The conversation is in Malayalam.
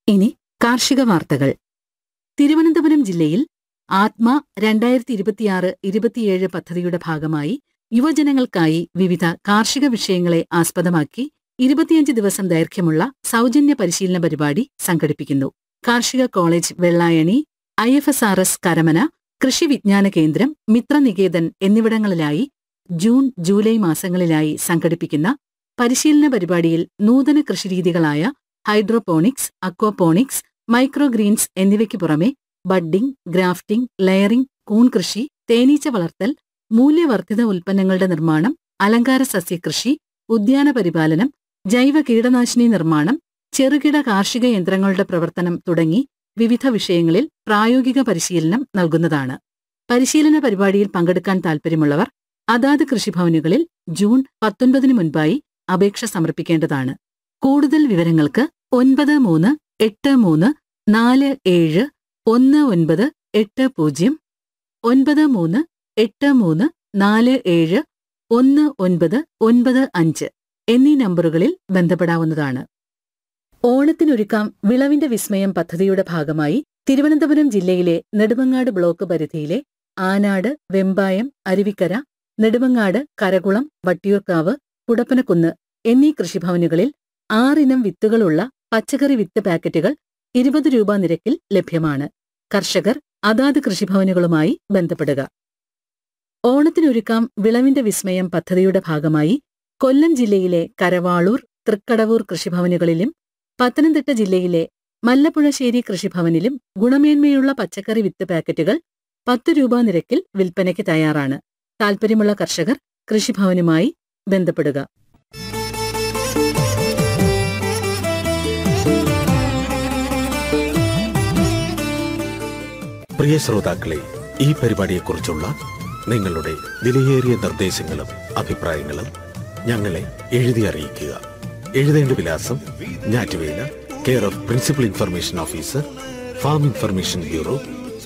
ഇനി കാർഷിക വാർത്തകൾ തിരുവനന്തപുരം ജില്ലയിൽ ആത്മ രണ്ടായിരത്തി ഇരുപത്തിയാറ് ഇരുപത്തിയേഴ് പദ്ധതിയുടെ ഭാഗമായി യുവജനങ്ങൾക്കായി വിവിധ കാർഷിക വിഷയങ്ങളെ ആസ്പദമാക്കി ഇരുപത്തിയഞ്ച് ദിവസം ദൈർഘ്യമുള്ള സൗജന്യ പരിശീലന പരിപാടി സംഘടിപ്പിക്കുന്നു കാർഷിക college Vellayani I F S R S Karamana കൃഷി വിജ്ഞാന കേന്ദ്രം മിത്രനികേതൻ എന്നിവിടങ്ങളിലായി ജൂൺ ജൂലൈ മാസങ്ങളിലായി സംഘടിപ്പിക്കുന്ന പരിശീലന പരിപാടിയിൽ നൂതന കൃഷിരീതികളായ ഹൈഡ്രോപോണിക്സ് അക്വാപോണിക്സ് മൈക്രോഗ്രീൻസ് എന്നിവയ്ക്ക് പുറമെ ബഡ്ഡിംഗ് ഗ്രാഫ്റ്റിംഗ് ലെയറിംഗ് കൂൺ കൃഷി തേനീച്ച വളർത്തൽ മൂല്യവർദ്ധിത ഉൽപ്പന്നങ്ങളുടെ നിർമ്മാണം അലങ്കാര സസ്യകൃഷി ഉദ്യാന പരിപാലനം ജൈവ കീടനാശിനി നിർമ്മാണം ചെറുകിട കാർഷിക യന്ത്രങ്ങളുടെ പ്രവർത്തനം തുടങ്ങി വിവിധ വിഷയങ്ങളിൽ പ്രായോഗിക പരിശീലനം നൽകുന്നതാണ് പരിശീലന പരിപാടിയിൽ പങ്കെടുക്കാൻ താൽപ്പര്യമുള്ളവർ അതാത് കൃഷിഭവനുകളിൽ ജൂൺ പത്തൊൻപതിന് മുൻപായി അപേക്ഷ സമർപ്പിക്കേണ്ടതാണ് കൂടുതൽ വിവരങ്ങൾക്ക് ഒൻപത് മൂന്ന് എട്ട് മൂന്ന് നാല് ഏഴ് ഒന്ന് ഒൻപത് എട്ട് പൂജ്യം ഒൻപത് മൂന്ന് എട്ട് മൂന്ന് നാല് ഏഴ് ഒന്ന് ഒൻപത് ഒൻപത് അഞ്ച് എന്നീ നമ്പറുകളിൽ ബന്ധപ്പെടാവുന്നതാണ് ഓണത്തിനൊരുക്കാം വിളവിന്റെ വിസ്മയം പദ്ധതിയുടെ ഭാഗമായി തിരുവനന്തപുരം ജില്ലയിലെ നെടുമങ്ങാട് ബ്ലോക്ക് പരിധിയിലെ ആനാട് വെമ്പായം അരുവിക്കര നെടുമങ്ങാട് കരകുളം വട്ടിയൂർക്കാവ് കുടപ്പനക്കുന്ന് എന്നീ കൃഷിഭവനുകളിൽ ആറിനം വിത്തുകളുള്ള പച്ചക്കറി വിത്ത് പാക്കറ്റുകൾ ഇരുപത് രൂപ നിരക്കിൽ ലഭ്യമാണ് കർഷകർ അതാത് കൃഷിഭവനുകളുമായി ബന്ധപ്പെടുക ഓണത്തിനൊരുക്കാം വിളവിന്റെ വിസ്മയം പദ്ധതിയുടെ ഭാഗമായി കൊല്ലം ജില്ലയിലെ കരവാളൂർ തൃക്കടവൂർ കൃഷിഭവനുകളിലും പത്തനംതിട്ട ജില്ലയിലെ മല്ലപ്പുഴശ്ശേരി കൃഷിഭവനിലും ഗുണമേന്മയുള്ള പച്ചക്കറി വിത്ത് പാക്കറ്റുകൾ പത്ത് രൂപ നിരക്കിൽ വിൽപ്പനയ്ക്ക് തയ്യാറാണ് താൽപ്പര്യമുള്ള കർഷകർ കൃഷിഭവനുമായി ബന്ധപ്പെടുക പ്രിയ ശ്രോതാക്കളെ ഈ പരിപാടിയെക്കുറിച്ചുള്ള നിങ്ങളുടെ വിലയേറിയ നിർദ്ദേശങ്ങളും അഭിപ്രായങ്ങളും ഞങ്ങളെ എഴുതി അറിയിക്കുക എഴുതേണ്ട വിലാസം Njattuvela care of principal information officer farm information bureau